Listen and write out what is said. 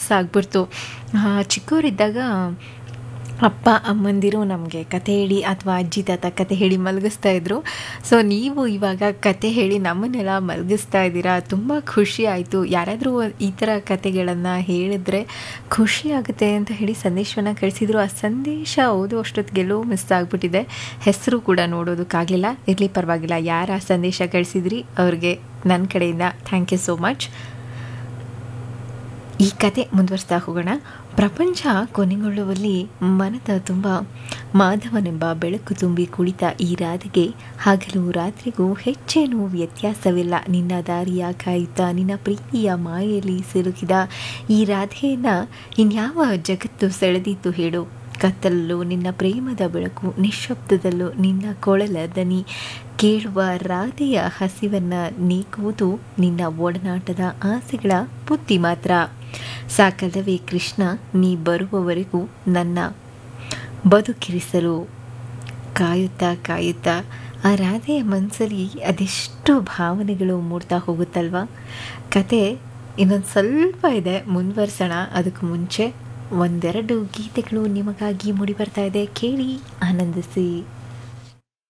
ಆಗ್ಬಿಡ್ತು ಚಿಕ್ಕವರಿದ್ದಾಗ ಅಪ್ಪ ಅಮ್ಮಂದಿರು ನಮಗೆ ಕತೆ ಹೇಳಿ ಅಥವಾ ಅಜ್ಜಿ ತಾತ ಕತೆ ಹೇಳಿ ಮಲಗಿಸ್ತಾ ಇದ್ರು ಸೊ ನೀವು ಇವಾಗ ಕತೆ ಹೇಳಿ ನಮ್ಮನ್ನೆಲ್ಲ ಮಲಗಿಸ್ತಾ ಇದ್ದೀರಾ ತುಂಬ ಖುಷಿ ಆಯಿತು ಯಾರಾದರೂ ಈ ಥರ ಕತೆಗಳನ್ನು ಹೇಳಿದ್ರೆ ಖುಷಿ ಆಗುತ್ತೆ ಅಂತ ಹೇಳಿ ಸಂದೇಶವನ್ನು ಕಳಿಸಿದ್ರು ಆ ಸಂದೇಶ ಓದುವಷ್ಟೊತ್ತಿಗೆಲ್ಲೋ ಮಿಸ್ ಆಗಿಬಿಟ್ಟಿದೆ ಹೆಸರು ಕೂಡ ನೋಡೋದಕ್ಕಾಗಲಿಲ್ಲ ಇರಲಿ ಪರವಾಗಿಲ್ಲ ಯಾರು ಆ ಸಂದೇಶ ಕಳಿಸಿದ್ರಿ ಅವ್ರಿಗೆ ನನ್ನ ಕಡೆಯಿಂದ ಥ್ಯಾಂಕ್ ಯು ಸೋ ಮಚ್ ಈ ಕತೆ ಮುಂದುವರಿಸ್ತಾ ಹೋಗೋಣ ಪ್ರಪಂಚ ಕೊನೆಗೊಳ್ಳುವಲ್ಲಿ ಮನದ ತುಂಬ ಮಾಧವನೆಂಬ ಬೆಳಕು ತುಂಬಿ ಕುಳಿತ ಈ ರಾಧೆಗೆ ಹಗಲು ರಾತ್ರಿಗೂ ಹೆಚ್ಚೇನೂ ವ್ಯತ್ಯಾಸವಿಲ್ಲ ನಿನ್ನ ದಾರಿಯ ಕಾಯುತ್ತಾ ನಿನ್ನ ಪ್ರೀತಿಯ ಮಾಯೆಯಲ್ಲಿ ಸಿಲುಕಿದ ಈ ರಾಧೆಯನ್ನು ಇನ್ಯಾವ ಜಗತ್ತು ಸೆಳೆದಿತ್ತು ಹೇಳು ಕತ್ತಲಲ್ಲೂ ನಿನ್ನ ಪ್ರೇಮದ ಬೆಳಕು ನಿಶ್ಶಬ್ದದಲ್ಲೂ ನಿನ್ನ ಕೊಳಲ ದನಿ ಕೇಳುವ ರಾಧೆಯ ಹಸಿವನ್ನು ನೀಗುವುದು ನಿನ್ನ ಒಡನಾಟದ ಆಸೆಗಳ ಬುದ್ಧಿ ಮಾತ್ರ ಸಾಕಲ್ಲವೇ ಕೃಷ್ಣ ನೀ ಬರುವವರೆಗೂ ನನ್ನ ಬದುಕಿರಿಸಲು ಕಾಯುತ್ತಾ ಕಾಯುತ್ತಾ ಆ ರಾಧೆಯ ಮನಸ್ಸಲ್ಲಿ ಅದೆಷ್ಟು ಭಾವನೆಗಳು ಮೂಡ್ತಾ ಹೋಗುತ್ತಲ್ವಾ ಕತೆ ಇನ್ನೊಂದು ಸ್ವಲ್ಪ ಇದೆ ಮುಂದುವರ್ಸೋಣ ಅದಕ್ಕೆ ಮುಂಚೆ ಒಂದೆರಡು ಗೀತೆಗಳು ನಿಮಗಾಗಿ ಮೂಡಿ ಬರ್ತಾ ಇದೆ ಕೇಳಿ ಆನಂದಿಸಿ